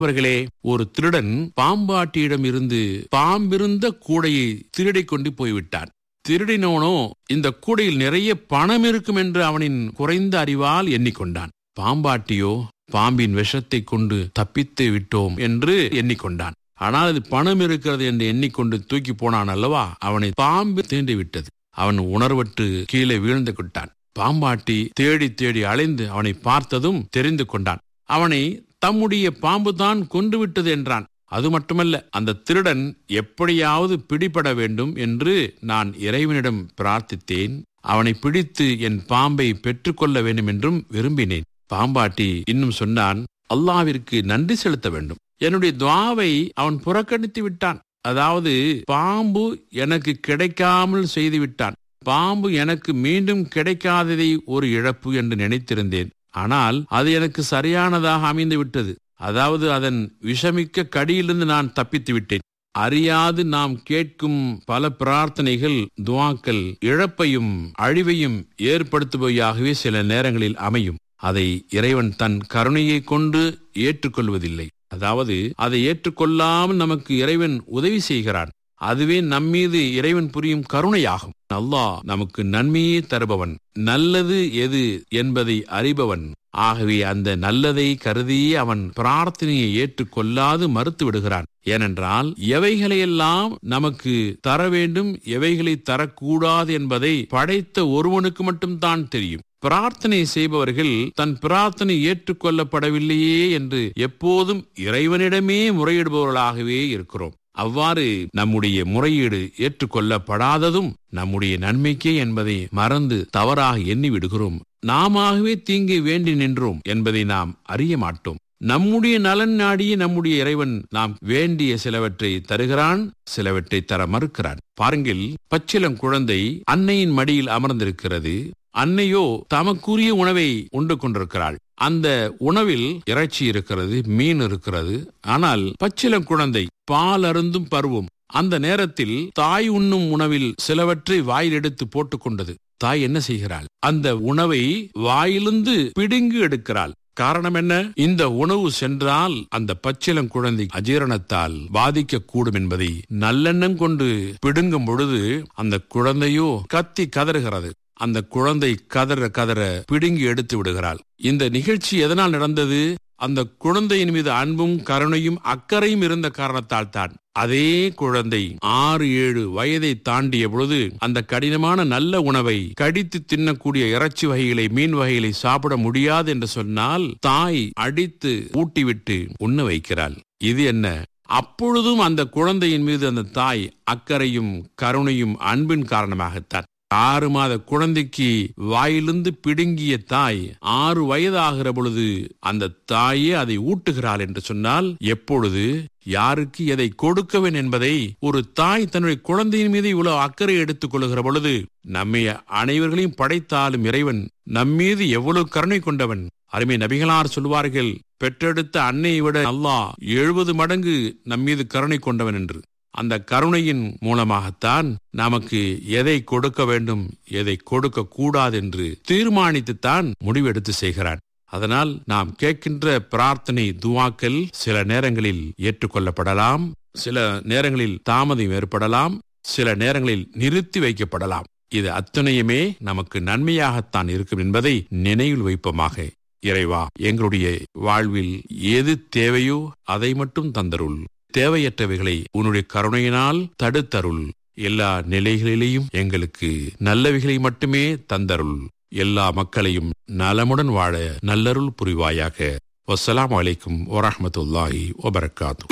அவர்களே ஒரு திருடன் பாம்பாட்டியிடம் இருந்து பாம்பிருந்த கூடையை திருடிக் கொண்டு போய்விட்டான் திருடினோனோ இந்த கூடையில் நிறைய பணம் இருக்கும் என்று அவனின் குறைந்த அறிவால் எண்ணிக்கொண்டான் பாம்பாட்டியோ பாம்பின் விஷத்தை கொண்டு தப்பித்து விட்டோம் என்று எண்ணிக்கொண்டான் ஆனால் அது பணம் இருக்கிறது என்று எண்ணிக்கொண்டு தூக்கி போனான் அல்லவா அவனை பாம்பு தீண்டி விட்டது அவன் உணர்வற்று கீழே வீழ்ந்து கொண்டான் பாம்பாட்டி தேடி தேடி அலைந்து அவனை பார்த்ததும் தெரிந்து கொண்டான் அவனை தம்முடைய பாம்புதான் கொன்று விட்டது என்றான் அது மட்டுமல்ல அந்த திருடன் எப்படியாவது பிடிபட வேண்டும் என்று நான் இறைவனிடம் பிரார்த்தித்தேன் அவனை பிடித்து என் பாம்பை பெற்றுக்கொள்ள வேண்டும் என்றும் விரும்பினேன் பாம்பாட்டி இன்னும் சொன்னான் அல்லாவிற்கு நன்றி செலுத்த வேண்டும் என்னுடைய துவாவை அவன் புறக்கணித்து விட்டான் அதாவது பாம்பு எனக்கு கிடைக்காமல் செய்து விட்டான் பாம்பு எனக்கு மீண்டும் கிடைக்காததை ஒரு இழப்பு என்று நினைத்திருந்தேன் ஆனால் அது எனக்கு சரியானதாக அமைந்து விட்டது அதாவது அதன் விஷமிக்க கடியிலிருந்து நான் தப்பித்து விட்டேன் அறியாது நாம் கேட்கும் பல பிரார்த்தனைகள் துவாக்கள் இழப்பையும் அழிவையும் ஏற்படுத்துபவையாகவே சில நேரங்களில் அமையும் அதை இறைவன் தன் கருணையை கொண்டு ஏற்றுக்கொள்வதில்லை அதாவது அதை ஏற்றுக்கொள்ளாமல் நமக்கு இறைவன் உதவி செய்கிறான் அதுவே நம்மீது இறைவன் புரியும் கருணையாகும் அல்லாஹ் நமக்கு நன்மையே தருபவன் நல்லது எது என்பதை அறிபவன் ஆகவே அந்த நல்லதை கருதியே அவன் பிரார்த்தனையை ஏற்றுக்கொள்ளாது மறுத்து விடுகிறான் ஏனென்றால் எவைகளையெல்லாம் நமக்கு தர வேண்டும் எவைகளை தரக்கூடாது என்பதை படைத்த ஒருவனுக்கு மட்டும்தான் தெரியும் பிரார்த்தனை செய்பவர்கள் தன் பிரார்த்தனை ஏற்றுக்கொள்ளப்படவில்லையே என்று எப்போதும் இறைவனிடமே முறையிடுபவர்களாகவே இருக்கிறோம் அவ்வாறு நம்முடைய முறையீடு ஏற்றுக்கொள்ளப்படாததும் நம்முடைய நன்மைக்கே என்பதை மறந்து தவறாக எண்ணி விடுகிறோம் நாமவே தீங்கை வேண்டி நின்றோம் என்பதை நாம் அறிய மாட்டோம் நம்முடைய நலன் நாடியே நம்முடைய இறைவன் நாம் வேண்டிய சிலவற்றை தருகிறான் சிலவற்றை தர மறுக்கிறான் பாருங்கள் பச்சிலம் குழந்தை அன்னையின் மடியில் அமர்ந்திருக்கிறது அன்னையோ தமக்குரிய உணவை உண்டு கொண்டிருக்கிறாள் அந்த உணவில் இறைச்சி இருக்கிறது மீன் இருக்கிறது ஆனால் பச்சிலம் குழந்தை பால் அருந்தும் பருவம் அந்த நேரத்தில் தாய் உண்ணும் உணவில் சிலவற்றை வாயில் எடுத்து போட்டுக் கொண்டது தாய் என்ன செய்கிறாள் அந்த உணவை வாயிலிருந்து பிடுங்கி எடுக்கிறாள் காரணம் என்ன இந்த உணவு சென்றால் அந்த பச்சிலம் குழந்தை அஜீரணத்தால் பாதிக்க கூடும் என்பதை நல்லெண்ணம் கொண்டு பிடுங்கும் பொழுது அந்த குழந்தையோ கத்தி கதறுகிறது அந்த குழந்தை கதற கதற பிடுங்கி எடுத்து விடுகிறாள் இந்த நிகழ்ச்சி எதனால் நடந்தது அந்த குழந்தையின் மீது அன்பும் கருணையும் அக்கறையும் இருந்த காரணத்தால் தான் அதே குழந்தை ஆறு ஏழு வயதை தாண்டிய பொழுது அந்த கடினமான நல்ல உணவை கடித்து தின்னக்கூடிய இறைச்சி வகைகளை மீன் வகைகளை சாப்பிட முடியாது என்று சொன்னால் தாய் அடித்து ஊட்டிவிட்டு உண்ண வைக்கிறாள் இது என்ன அப்பொழுதும் அந்த குழந்தையின் மீது அந்த தாய் அக்கறையும் கருணையும் அன்பின் காரணமாகத்தான் ஆறு மாத குழந்தைக்கு வாயிலிருந்து பிடுங்கிய தாய் ஆறு வயதாகிற பொழுது அந்த தாயே அதை ஊட்டுகிறாள் என்று சொன்னால் எப்பொழுது யாருக்கு எதை கொடுக்கவேன் என்பதை ஒரு தாய் தன்னுடைய குழந்தையின் மீது இவ்வளவு அக்கறை எடுத்துக் கொள்ளுகிற பொழுது நம்மை அனைவர்களையும் படைத்தாலும் இறைவன் நம்மீது எவ்வளவு கருணை கொண்டவன் அருமை நபிகளார் சொல்வார்கள் பெற்றெடுத்த அன்னையை விட அல்லாஹ் எழுபது மடங்கு நம்மீது கருணை கொண்டவன் என்று அந்த கருணையின் மூலமாகத்தான் நமக்கு எதை கொடுக்க வேண்டும் எதை கொடுக்க கூடாது என்று தீர்மானித்துத்தான் முடிவெடுத்து செய்கிறான் அதனால் நாம் கேட்கின்ற பிரார்த்தனை துவாக்கள் சில நேரங்களில் ஏற்றுக்கொள்ளப்படலாம் சில நேரங்களில் தாமதம் ஏற்படலாம் சில நேரங்களில் நிறுத்தி வைக்கப்படலாம் இது அத்தனையுமே நமக்கு நன்மையாகத்தான் இருக்கும் என்பதை நினைவில் வைப்போமாக இறைவா எங்களுடைய வாழ்வில் எது தேவையோ அதை மட்டும் தந்தருள் தேவையற்றவைகளை உன்னுடைய கருணையினால் தடுத்தருள் எல்லா நிலைகளிலேயும் எங்களுக்கு நல்லவைகளை மட்டுமே தந்தருள் எல்லா மக்களையும் நலமுடன் வாழ நல்லருள் புரிவாயாக வசலாம் அலைக்கும் வரமத்துல்லாஹி வபரகாத்து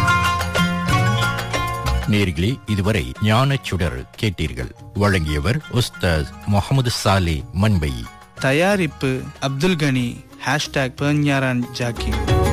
நேர்களே இதுவரை ஞானச் சுடர் கேட்டீர்கள் வழங்கியவர் உஸ்தாஸ் முகமது சாலே மண்பை தயாரிப்பு அப்துல் கனி ஹேஷ்டாக் பேஞ்ஞாரான் ஜாக்கி